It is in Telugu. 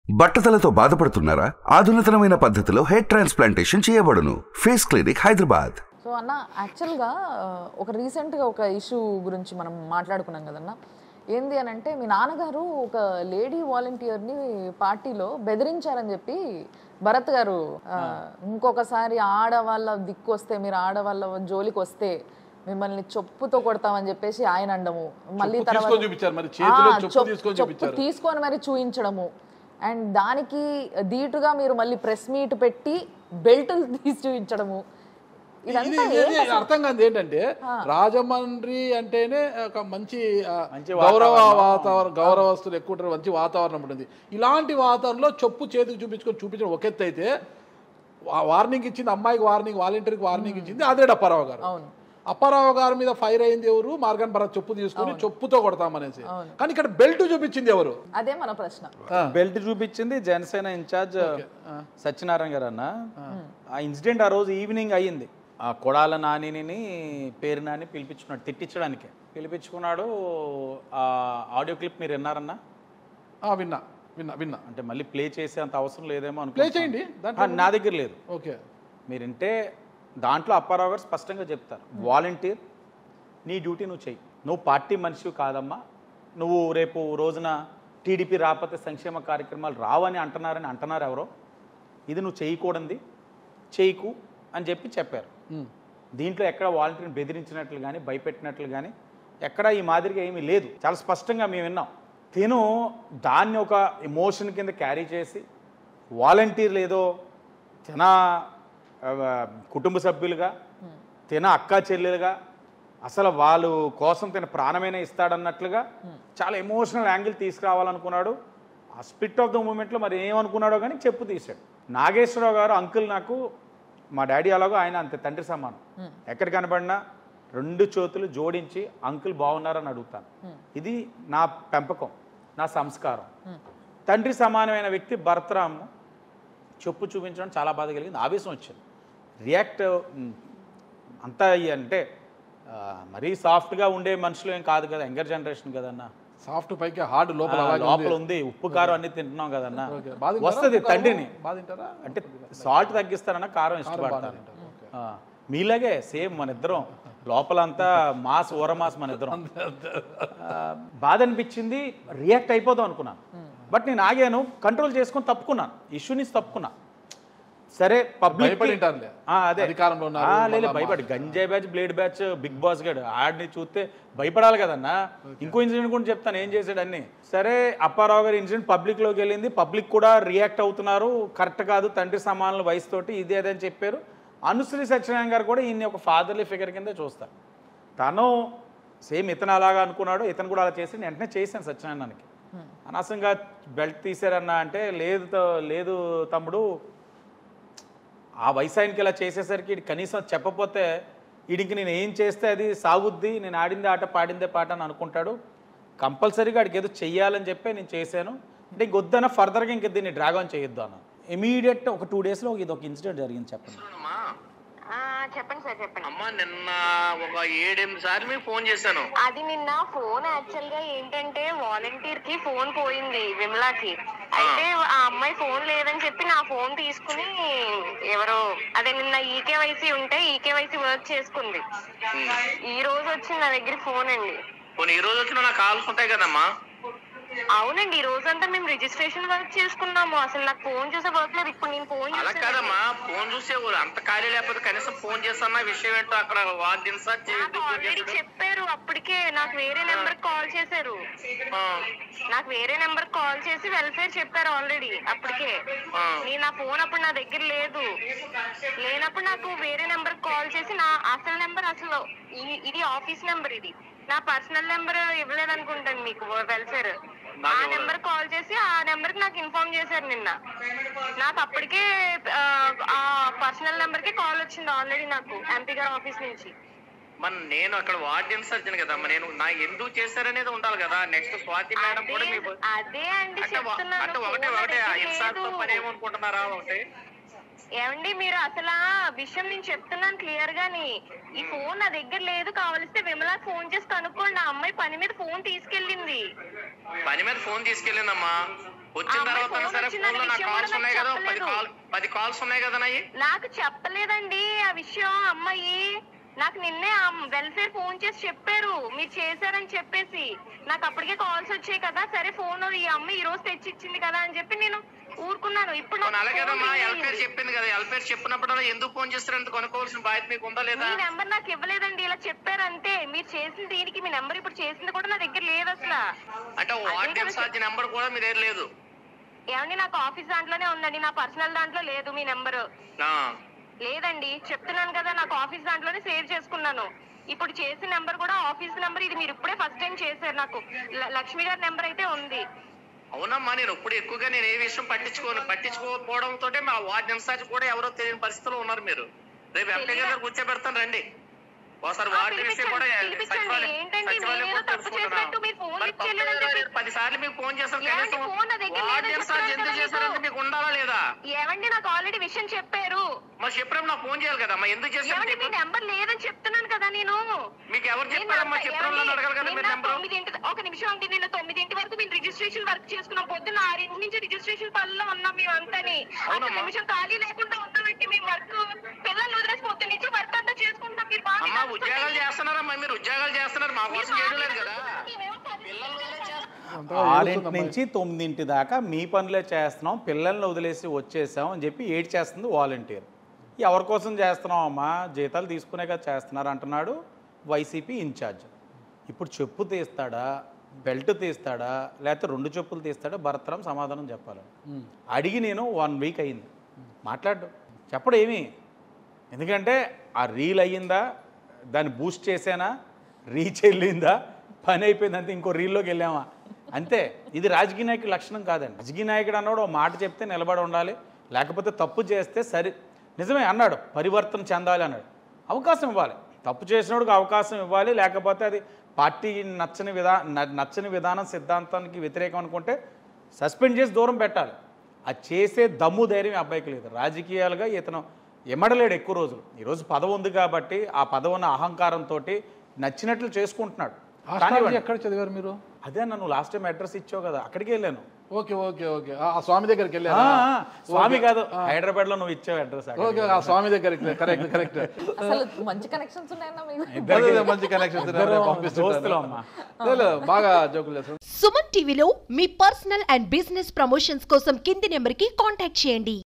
బట్టతలతో బాధపడుతున్నారా ఆధునితనమైన పద్ధతిలో హెయిర్ ట్రాన్స్ప్లాంటేషన్ చేయబడును ఫేస్ క్లినిక్ హైదరాబాద్ సో అన్న యాక్చువల్గా ఆ, ఒక రీసెంట్గా ఒక ఇష్యూ గురించి మనం మాట్లాడుకున్నాం కదన్న ఏంది అని అంటే మీ నాన్నగారు ఒక లేడీ వాలంటీర్ని పార్టీలో బెదిరించారని చెప్పి భరత్ గారు ఆ, ఇంకొకసారి ఆడవాళ్ళ దిక్కు వస్తే మీరు ఆడవాళ్ళ జోలికి వస్తే మిమ్మల్ని చొప్పుతో కొడతామని చెప్పేసి ఆయన అండము మళ్ళీ చెప్పు తర్వాత తీసుకొని చూపించారు మరి చేతిలో ఆ, చెప్పు చొప్పు- తీసుకొని చొప్పు చూపించారు తీసుకొని మరి చూపించడము అండ్ దానికి ధీటుగా మీరు మళ్ళీ ప్రెస్ మీట్ పెట్టి బెల్టులు తీసి చూపించడము ఇది ఇదంతా ఇది- ఏంటి ఇది అర్థం కాదు ఏంటంటే రాజమండ్రి అంటేనే ఒక మంచి ఆ, మంచి గౌరవ వాతావరణం. వాతావరణం గౌరవస్తులు ఎక్కువ ఉంటారు మంచి వాతావరణం ఉంటుంది ఇలాంటి వాతావరణంలో చెప్పు చేతికి చూపించుకొని చూపించడం ఒక ఎత్తు అయితే వా- వార్నింగ్ ఇచ్చింది అమ్మాయికి వార్నింగ్ వాలంటీర్కి వార్నింగ్ ఇచ్చింది అదే అప్పారావు గారు అవును అప్పారావు గారి మీద ఫైర్ అయింది ఎవరు మార్గన్ భరత్ చెప్పు తీసుకొని చెప్పుతో కొడతామనేసి కానీ ఇక్కడ బెల్ట్ చూపించింది ఎవరు అదే మన ప్రశ్న బెల్ట్ చూపించింది జనసేన ఇన్ఛార్జ్ సత్యనారాయణ గారు అన్న ఆ ఇన్సిడెంట్ ఆ రోజు ఈవినింగ్ అయ్యింది ఆ కొడాల నానిని పేరు నాని పిలిపించుకున్నాడు తిట్టించడానికి పిలిపించుకున్నాడు ఆ ఆడియో క్లిప్ మీరు విన్నారన్నా ఆ, విన్నా విన్నా విన్నా అంటే మళ్ళీ ప్లే చేసే అంత అవసరం లేదేమో ప్లే అనుకుంటున్నాను. చేయండి దాంట్లో ఆ, నా దగ్గర లేదు ఓకే మీరు వింటే దాంట్లో అప్పారావు గారు స్పష్టంగా చెప్తారు వాలంటీర్ నీ డ్యూటీ నువ్వు చెయ్యి నువ్వు పార్టీ మనిషివి కాదమ్మా నువ్వు రేపు రోజున టీడీపీ రాకపోతే సంక్షేమ కార్యక్రమాలు రావని అంటున్నారని అంటున్నారు ఎవరో ఇది నువ్వు చేయకూడదు చేయకు అని చెప్పి చెప్పారు ఉమ్. దీంట్లో ఎక్కడ వాలంటీర్ని బెదిరించినట్లు కానీ భయపెట్టినట్లు కానీ ఎక్కడ ఈ మాదిరిగా ఏమీ లేదు చాలా స్పష్టంగా మేము విన్నాం తిను దాన్ని ఒక ఎమోషన్ కింద క్యారీ చేసి వాలంటీర్లు ఏదో తిన ఆ, కుటుంబ సభ్యులుగా తిన అక్క చెల్లెలుగా అసలు వాళ్ళు కోసం తిన ప్రాణమైన ఇస్తాడన్నట్లుగా చాలా ఎమోషనల్ యాంగిల్ తీసుకురావాలనుకున్నాడు ఆ స్పిట్ ఆఫ్ ద మూమెంట్లో మరి ఏమనుకున్నాడో కానీ చెప్పు తీశాడు నాగేశ్వరరావు గారు అంకుల్ నాకు మా డాడీ అలాగో ఆయన అంతే తండ్రి సమానం ఎక్కడ కనబడినా రెండు చేతులు జోడించి అంకుల్ బాగున్నారని అడుగుతాను ఇది నా పెంపకం నా సంస్కారం తండ్రి సమానమైన వ్యక్తి భరతరామ్ చెప్పు చూపించడం చాలా బాధ కలిగింది ఆవేశం వచ్చింది రియాక్ట్ మ్, అంతా ఈ అంటే ఆ, మరీ సాఫ్ట్గా ఉండే మనుషులు ఏం కాదు కదా యంగర్ జనరేషన్ కదన్నా సాఫ్ట్ పైకి హార్డ్ లోపల ఆ, అలాగే లోపల ఉంది. ఉంది ఉప్పు కారం అన్ని తింటున్నాం కదన్నా ఓకే. బాగా తింటారా? వస్తుంది ఉప్పు కారం? తండ్రిని బాగా తింటారా? అంటే సాల్ట్ తగ్గిస్తారన్న కారం ఇష్టపడతాను తింటారు. ఓకే. ఆ, మీలాగే సేమ్ మన ఇద్దరం లోపలంతా మాస్ ఊర మాస్ మన ఇద్దరం ఆ, బాధ అనిపించింది రియాక్ట్ అయిపోదాం అనుకున్నాను బట్ నేను ఆగాను కంట్రోల్ చేసుకొని తప్పుకున్నాను ఇష్యూ నుంచి తప్పుకున్నా సరే పబ్లిక్ భయపడి ఉంటారులే. అదే అధికారంలో ఉన్నారు, ఆ, లేదు మళ్ళా భయపడి గంజాయి batch blade batch Bigg Boss గడు ఆడిని చూస్తే భయపడాలి కదన్నా ఇంకో ఇన్సిడెంట్ కూడా చెప్తాను ఏం చేశాడు అన్ని సరే అప్పారావు గారి ఇన్సిడెంట్ పబ్లిక్ లోకి వెళ్ళింది పబ్లిక్ కూడా రియాక్ట్ అవుతున్నారు కరెక్ట్ కాదు తండ్రి సమానుల వయసు తోటి ఇది అదని చెప్పారు అనుశ్రీ సత్యనారాయణ గారు కూడా ఈయన్ని ఒక ఫాదర్లీ ఫిగర్ కింద చూస్తారు తను సేమ్ ఇతను అలాగా అనుకున్నాడు ఇతను కూడా అలా చేసి నేను వెంటనే చేశాను సత్యనారాయణకి అనవసరంగా బెల్ట్ తీసారన్నా అంటే లేదు త- లేదు తమ్ముడు ఆ వయసు ఆయనకి ఇలా చేసేసరికి ఈడు కనీసం చెప్పపోతే వీడికి నేను ఏం చేస్తే అది సాగుద్ది నేను ఆడిందే ఆట పాడిందే పాట అని అనుకుంటాడు కంపల్సరీగా ఆడికి ఏదో చెయ్యాలని చెప్పి నేను చేశాను అంటే ఇంక వద్దన ఫర్దర్గా ఇంక దీన్ని డ్రాగ్ ఆన్ చేయొద్దు అన్న ఇమీడియట్ ఒక టూ డేస్లో ఇది ఒక ఇన్సిడెంట్ జరిగింది చెప్పండి అమ్మా ఆ, చెప్పండి సార్ చెప్పండి అమ్మా నిన్న ఒక ఏడెనిమిది సార్లు మీకు ఫోన్ చేశాను అది నిన్న ఫోన్ యాక్చువల్ గా ఏంటంటే వాలంటీర్ కి ఫోన్ పోయింది విమలాకి అయితే ఆ అమ్మాయి ఫోన్ లేదని చెప్పి నా ఫోన్ తీసుకుని ఎవరో అదే నిన్న ఈకేవైసీ ఉంటే ఈకేవైసీ వర్క్ చేసుకుంది ఈ రోజు వచ్చింది నా దగ్గర ఫోన్ అండి కొన్ని ఈ రోజు వచ్చిన నాకు కాల్స్ ఉంటాయి కదమ్మా అవునండి ఈ రోజంతా మేము రిజిస్ట్రేషన్ వర్క్ చేసుకున్నాము అసలు నాకు ఫోన్ చూసే వర్క్ లేదు ఇప్పుడు నేను ఫోన్ అలా చూసాను కాదమ్మా ఫోన్ చూసే అంత ఖాళీ లేకపోతే కనీసం ఫోన్ చేస్తున్నా విషయం ఏంటో అక్కడ వార్డెన్స్ నాకు ఆల్రెడీ చెప్పారు అప్పటికే నాకు వేరే నెంబర్ కాల్ చేశారు నాకు వేరే నెంబర్ కాల్ చేసి వెల్ఫేర్ చెప్పారు ఆల్రెడీ అప్పటికే ఆ. నేను నా ఫోన్ అప్పుడు నా దగ్గర లేదు లేనప్పుడు నాకు వేరే నెంబర్ కాల్ చేసి నా అసలు నెంబర్ అసలు ఈ- ఇది ఆఫీస్ నెంబర్ ఇది నా పర్సనల్ నెంబర్ ఇవ్వలేదు అనుకుంటాను మీకు వెల్ఫేర్ ఆ నెంబర్ కాల్ చేసి ఆ నెంబర్ కి నాకు ఇన్ఫార్మ్ చేశారు నిన్న నాకు అప్పటికే ఆ, ఆ పర్సనల్ నెంబర్ కి కాల్ వచ్చింది ఆల్రెడీ నాకు ఎంపీ గారి ఆఫీస్ నుంచి మన నేను అక్కడ వార్డెన్స్ సర్జన్ కదమ్మా నేను నా ఎందుకు చేశారనేది ఉండాలి కదా నెక్స్ట్ స్వాతి మేడం కూడా అదే- మీకు అదే అండి అంటే వ- చెప్తున్నాను అంటే ఒకటే ఫోన్ ఒకటే దగ్గర ఇన్సార్తో లేదు. పని ఏమనుకుంటున్నారా ఒకటి ఏమండి మీరు అసలు ఆ విషయం నేను చెప్తున్నాను క్లియర్ గాని ఈ ఫోన్ నా దగ్గర లేదు కావలిస్తే విమలా ఫోన్ చేసి కనుక్కోండి ఆ అమ్మాయి పని మీద ఫోన్ తీసుకెళ్ళింది పని మీద ఫోన్ తీసుకెళ్ళిందమ్మా వచ్చిన ఆ అమ్మాయి తర్వాత ఫోన్ సరే వచ్చిందనే ఫోన్ లో నా విషయం కాల్స్ కూడా ఉన్నాయి కదా నాకు పది చెప్పలేదు. కాల్ పది కాల్స్ ఉన్నాయి కదా నాయి నాకు చెప్పలేదండి ఆ విషయం అమ్మాయి నాకు నిన్నే వెల్ఫేర్ ఫోన్ చేసి చెప్పారు మీరు చేశారని చెప్పేసి నాకు అప్పటికే కాల్స్ వచ్చాయి కదా సరే ఫోన్ ఈ అమ్మాయి ఈ రోజు తెచ్చి ఇచ్చింది కదా అని చెప్పి నేను ఊరుకున్నాను ఇప్పుడు నాకు అలాగేనమ్మా phone ఎల్పేర్ చేయండి. చెప్పింది కదా ఎల్పేర్ చెప్పినప్పుడు ఎందుకు ఫోన్ చేస్తారంత కొనుక్కోవాల్సిన బాధ్యత మీకు ఉందా లేదా మీ నెంబర్ నాకు ఇవ్వలేదండి ఇలా చెప్పారు అంతే మీరు చేసిన దీనికి మీ నెంబర్ ఇప్పుడు చేసింది కూడా నా దగ్గర లేదు అసలు అంటే వార్డ్ ఇన్ఛార్జ్ నెంబర్ కూడా మీ దగ్గర లేదు ఏమండి నాకు ఆఫీస్ దాంట్లోనే ఉందండి నా పర్సనల్ దాంట్లో లేదు మీ నెంబరు ఆ. లేదండి చెప్తున్నాను కదా నాకు ఆఫీస్ దాంట్లోనే సేవ్ చేసుకున్నాను ఇప్పుడు చేసిన నెంబర్ కూడా ఆఫీస్ నెంబర్ ఇది మీరు ఇప్పుడే ఫస్ట్ టైం చేశారు నాకు ల- లక్ష్మి గారి నెంబర్ అయితే ఉంది అవునమ్మా నేను ఇప్పుడు ఎక్కువగా నేను ఏ విషయం పట్టించుకోను పట్టించుకోకపోవడంతో మా వార్డ్ ఇన్ఛార్జ్ కూడా ఎవరో తెలియని పరిస్థితిలో ఉన్నారు మీరు రేపు ఎంపీ గారు కూర్చోబెడతాను రండి ఒకసారి ఆ, వార్డు విషయం కూడా పిలిపించండి, పిలిపించండి. సచివాలయం- ఏంటండి, సచివాలయం నేనేదో కూడా తప్పు తెలుసుకుంటున్నా. చేసినట్టు మీరు ఫోన్ మరి లిఫ్ట్ చేయలేదని తప్పు చెప్పి- పది సార్లు మీకు ఫోన్ చేస్తారు ఏమండి, కనీసం ఫోన్ నా దగ్గర వార్డ్ లేదని ఇన్ఛార్జ్ చెప్తున్నాను ఎందుకు కదా చేశారంటే మీకు. మీకు ఉండాలా లేదా ఏమండి నాకు ఆల్రెడీ విషయం చెప్పారు మరి చెప్పినప్పుడు నాకు ఫోన్ చేయాలి కదా ఎందుకు ఏమండి చేశారు మీ నెంబర్ లేదని చెప్తున్నాను కదా నేను మీకు ఎవరు నేను చెప్పారమ్మా అంత- చెప్పిన వాళ్ళని ఏమండి, అడగాలి కదా నిన్న మీరు నెంబరు తొమ్మిదింటి ఒక నిమిషం అండి నేను తొమ్మిదింటి వరకు మేము రిజిస్ట్రేషన్ వర్క్ చేసుకున్నాం పొద్దున్న ఆరింటి నుంచి రిజిస్ట్రేషన్ పనిలో ఉన్నాం మేము అంతాని ఒక అవునమ్మా. నిమిషం ఖాళీ లేకుండా ఉన్నామంటే మేము వర్క్ పిల్లలు వదిలేసి పొద్దున్న నుంచి వర్క్ అంతా చేసుకుంటాం మీరు బాగా అమ్మా తెలుసుకోండి. ఉద్యోగాలు చేస్తున్నారమ్మా మీరు ఉద్యోగాలు చేస్తున్నారు మా మీరు కోసం చేయడం లేదు కదా మేమేమో పని పిల్లలు వదిలే చేస్తున్నారు. అంతగా ఆరింటి ఏడుస్తుందమ్మా. నుంచి తొమ్మిదింటి దాకా మీ పనులే చేస్తున్నాం పిల్లల్ని వదిలేసి వచ్చేసాం అని చెప్పి ఏడ్ చేస్తుంది వాలంటీర్ ఎవరి కోసం చేస్తున్నాం అమ్మా జీతాలు తీసుకునే కదా చేస్తున్నారు అంటున్నాడు వైసీపీ ఇన్ఛార్జ్ ఇప్పుడు చెప్పు తీస్తాడా బెల్ట్ తీస్తాడా లేకపోతే రెండు చెప్పులు తీస్తాడా భరతరం సమాధానం చెప్పాలి అడిగి నేను వన్ వీక్ అయింది మాట్లాడు చెప్పడు ఏమీ ఎందుకంటే ఆ రీల్ అయ్యిందా దాన్ని బూస్ట్ చేసానా రీచ్ వెళ్ళిందా పని అయిపోయింది అంతే ఇంకో రీల్లోకి వెళ్ళామా అంతే ఇది రాజకీయ నాయకుడి లక్షణం కాదండి రాజకీయ నాయకుడు అన్నాడు ఓ మాట చెప్తే నిలబడి ఉండాలి లేకపోతే తప్పు చేస్తే సరి నిజమే అన్నాడు పరివర్తన చెందాలి అన్నాడు అవకాశం ఇవ్వాలి తప్పు చేసినోడికి అవకాశం ఇవ్వాలి లేకపోతే అది పార్టీ నచ్చని విధా న- నచ్చని విధానం సిద్ధాంతానికి వ్యతిరేకం అనుకుంటే సస్పెండ్ చేసి దూరం పెట్టాలి అది చేసే దమ్ము ధైర్యం ఈ అబ్బాయికి లేదు రాజకీయాలుగా ఇతను ఎమ్మడలేడు ఎక్కువ రోజులు ఈరోజు పదవి ఉంది కాబట్టి ఆ పదవి ఉన్న అహంకారంతో నచ్చినట్లు చేసుకుంటున్నాడు ఆస్ట్రాలజీ కానివ్వండి. ఎక్కడ చదివారు మీరు అదే నన్ను లాస్ట్ టైం అడ్రస్ ఇచ్చావు కదా అక్కడికి వెళ్ళాను ఓకే ఓకే ఓకే ఆ స్వామి దగ్గరికి ఆ, వెళ్ళారా ఆ, స్వామి కాదు హైదరాబాద్ లో నువ్వు ఇచ్చావు అడ్రస్ ఓకే ఆ స్వామి దగ్గరికి కరెక్ట్ కరెక్ట్ అసలు మంచి కనెక్షన్స్ ఉన్నాయన్నా మీకు అదే, అదే, మంచి కనెక్షన్ దోస్తులు అమ్మా బాగా జోకులు చేస్తాను సుమన్ టీవీలో మీ పర్సనల్ అండ్ బిజినెస్ ప్రమోషన్స్ కోసం కింది నెంబర్కి కాంటాక్ట్ చేయండి